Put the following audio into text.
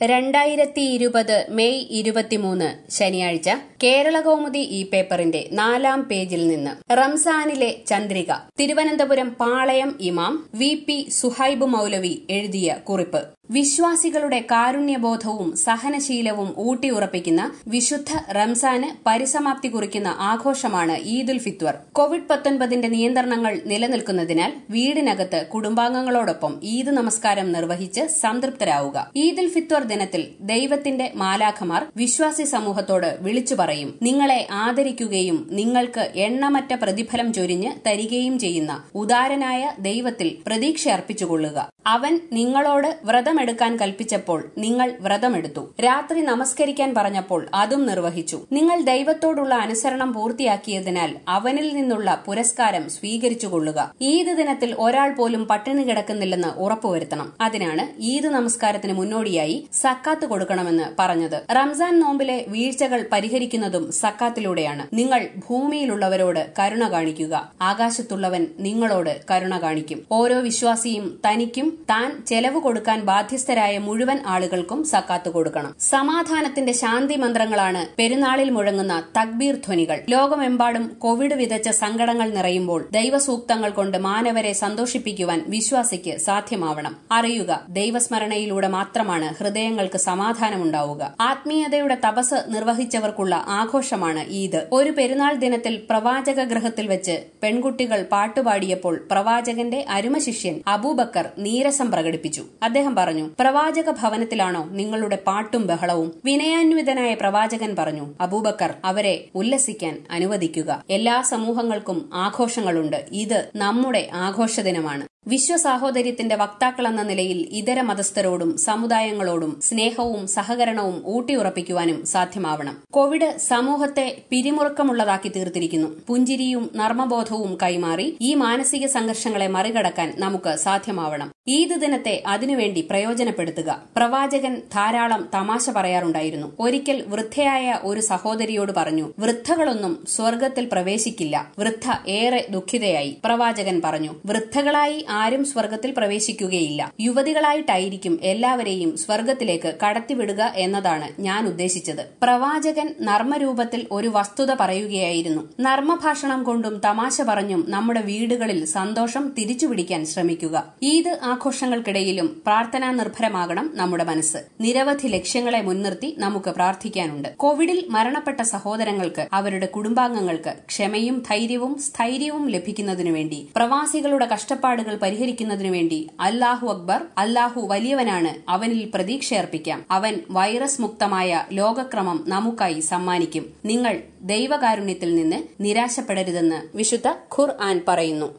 രണ്ടായിരത്തി ഇരുപത് മെയ് ഇരുപത്തിമൂന്ന് ശനിയാഴ്ച കേരളകൗമുദി ഈ പേപ്പറിന്റെ നാലാം പേജിൽ നിന്ന് റംസാനിലെ ചന്ദ്രിക തിരുവനന്തപുരം പാളയം ഇമാം വി പി സുഹൈബ് മൗലവി എഴുതിയ കുറിപ്പ് വിശ്വാസികളുടെ കാരുണ്യബോധവും സഹനശീലവും ഊട്ടിയുറപ്പിക്കുന്ന വിശുദ്ധ റംസാന് പരിസമാപ്തി കുറിക്കുന്ന ആഘോഷമാണ് ഈദുൽ ഫിത്വർ കോവിഡ് പത്തൊൻപതിന്റെ നിയന്ത്രണങ്ങൾ നിലനിൽക്കുന്നതിനാൽ വീടിനകത്ത് കുടുംബാംഗങ്ങളോടൊപ്പം ഈദ് നമസ്കാരം നിർവഹിച്ച് സംതൃപ്തരാവുക ഈദുൽ ഫിത്വർ ദിനത്തിൽ ദൈവത്തിന്റെ മാലാഖമാർ വിശ്വാസി സമൂഹത്തോട് വിളിച്ചു പറയും നിങ്ങളെ ആദരിക്കുകയും നിങ്ങൾക്ക് എണ്ണമറ്റ പ്രതിഫലം ചൊരിഞ്ഞ് തരികയും ചെയ്യുന്ന ഉദാരനായ ദൈവത്തിൽ പ്രതീക്ഷ അർപ്പിച്ചുകൊള്ളുക അവൻ നിങ്ങളോട് വ്രതമെടുക്കാൻ കൽപ്പിച്ചപ്പോൾ നിങ്ങൾ വ്രതമെടുത്തു രാത്രി നമസ്കരിക്കാൻ പറഞ്ഞപ്പോൾ അതും നിർവഹിച്ചു നിങ്ങൾ ദൈവത്തോടുള്ള അനുസരണം പൂർത്തിയാക്കിയതിനാൽ അവനിൽ നിന്നുള്ള പുരസ്കാരം സ്വീകരിച്ചുകൊള്ളുക ഈദ് ദിനത്തിൽ ഒരാൾ പോലും പട്ടിണി കിടക്കുന്നില്ലെന്ന് ഉറപ്പുവരുത്തണം അതിനാണ് ഈദ് നമസ്കാരത്തിന് മുന്നോടിയായി സക്കാത്ത് കൊടുക്കണമെന്ന് പറഞ്ഞത് റംസാൻ നോമ്പിലെ വീഴ്ചകൾ പരിഹരിക്കുന്നതും സക്കാത്തിലൂടെയാണ് നിങ്ങൾ ഭൂമിയിലുള്ളവരോട് കരുണ കാണിക്കുക ആകാശത്തുള്ളവൻ നിങ്ങളോട് കരുണ കാണിക്കും ഓരോ വിശ്വാസിയും തനിക്കും താൻ ചെലവ് കൊടുക്കാൻ ബാധ്യസ്ഥരായ മുഴുവൻ ആളുകൾക്കും സക്കാത്ത് കൊടുക്കണം സമാധാനത്തിന്റെ ശാന്തി മന്ത്രങ്ങളാണ് പെരുന്നാളിൽ മുഴങ്ങുന്ന തക്ബീർ ധ്വനികൾ ലോകമെമ്പാടും കോവിഡ് വിതച്ച സങ്കടങ്ങൾ നിറയുമ്പോൾ ദൈവസൂക്തങ്ങൾ കൊണ്ട് മാനവരെ സന്തോഷിപ്പിക്കുവാൻ വിശ്വാസിക്ക് സാധ്യമാവണം അറിയുക ദൈവസ്മരണയിലൂടെ മാത്രമാണ് ഹൃദയങ്ങൾക്ക് സമാധാനമുണ്ടാവുക ആത്മീയതയുടെ തപസ് നിർവഹിച്ചവർക്കുള്ള ആഘോഷമാണ് ഈദ് ഒരു പെരുന്നാൾ ദിനത്തിൽ പ്രവാചക ഗൃഹത്തിൽ വെച്ച് പെൺകുട്ടികൾ പാട്ടുപാടിയപ്പോൾ പ്രവാചകന്റെ അരുമശിഷ്യൻ അബൂബക്കർ നീരസം പ്രകടിപ്പിച്ചു അദ്ദേഹം പറഞ്ഞു പ്രവാചക ഭവനത്തിലാണോ നിങ്ങളുടെ പാട്ടും ബഹളവും വിനയാന്വിതനായ പ്രവാചകൻ പറഞ്ഞു അബൂബക്കർ അവരെ ഉല്ലസിക്കാൻ അനുവദിക്കുക എല്ലാ സമൂഹങ്ങൾക്കും ആഘോഷങ്ങളുണ്ട് ഇത് നമ്മുടെ ആഘോഷ ദിനമാണ് വിശ്വസാഹോദര്യത്തിന്റെ വക്താക്കളെന്ന നിലയിൽ ഇതര മതസ്ഥരോടും സമുദായങ്ങളോടും സ്നേഹവും സഹകരണവും ഊട്ടിയുറപ്പിക്കുവാനും സാധ്യമാവണം കോവിഡ് സമൂഹത്തെ പിരിമുറുക്കമുള്ളതാക്കി തീർത്തിരിക്കുന്നു പുഞ്ചിരിയും നർമ്മബോധവും കൈമാറി ഈ മാനസിക സംഘർഷങ്ങളെ മറികടക്കാൻ നമുക്ക് സാധ്യമാവണം ഈദ് ദിനത്തെ അതിനുവേണ്ടി പ്രയോജനപ്പെടുത്തുക പ്രവാചകൻ ധാരാളം തമാശ പറയാറുണ്ടായിരുന്നു ഒരിക്കൽ വൃദ്ധയായ ഒരു സഹോദരിയോട് പറഞ്ഞു വൃദ്ധകളൊന്നും സ്വർഗത്തിൽ പ്രവേശിക്കില്ല വൃദ്ധ ഏറെ ദുഃഖിതയായി പ്രവാചകൻ പറഞ്ഞു വൃദ്ധകളായി ആരും സ്വർഗത്തിൽ പ്രവേശിക്കുകയില്ല യുവതികളായിട്ടായിരിക്കും എല്ലാവരെയും സ്വർഗത്തിലേക്ക് കടത്തിവിടുക എന്നതാണ് ഞാൻ ഉദ്ദേശിച്ചത് പ്രവാചകൻ നർമ്മരൂപത്തിൽ ഒരു വസ്തുത പറയുകയായിരുന്നു നർമ്മഭാഷണം കൊണ്ടും തമാശ പറഞ്ഞും നമ്മുടെ വീടുകളിൽ സന്തോഷം തിരിച്ചുപിടിക്കാൻ ശ്രമിക്കുക ഈദ് ആഘോഷങ്ങൾക്കിടയിലും പ്രാർത്ഥനാ നിർഭരമാകണം നമ്മുടെ മനസ്സ് നിരവധി ലക്ഷ്യങ്ങളെ മുൻനിർത്തി നമുക്ക് പ്രാർത്ഥിക്കാനുണ്ട് കോവിഡിൽ മരണപ്പെട്ട സഹോദരങ്ങൾക്ക് അവരുടെ കുടുംബാംഗങ്ങൾക്ക് ക്ഷമയും ധൈര്യവും സ്ഥൈര്യവും ലഭിക്കുന്നതിനു വേണ്ടി പ്രവാസികളുടെ കഷ്ടപ്പാടുകൾ പരിഹരിക്കുന്നതിനു വേണ്ടി അല്ലാഹു അക്ബർ അല്ലാഹു വലിയവനാണ് അവനിൽ പ്രതീക്ഷയർപ്പിക്കാം അവൻ വൈറസ് മുക്തമായ ലോകക്രമം നമുക്കായി സമ്മാനിക്കും നിങ്ങൾ ദൈവകാരുണ്യത്തിൽ നിന്ന് നിരാശപ്പെടരുതെന്ന് വിശുദ്ധ ഖുർ ആൻ പറയുന്നു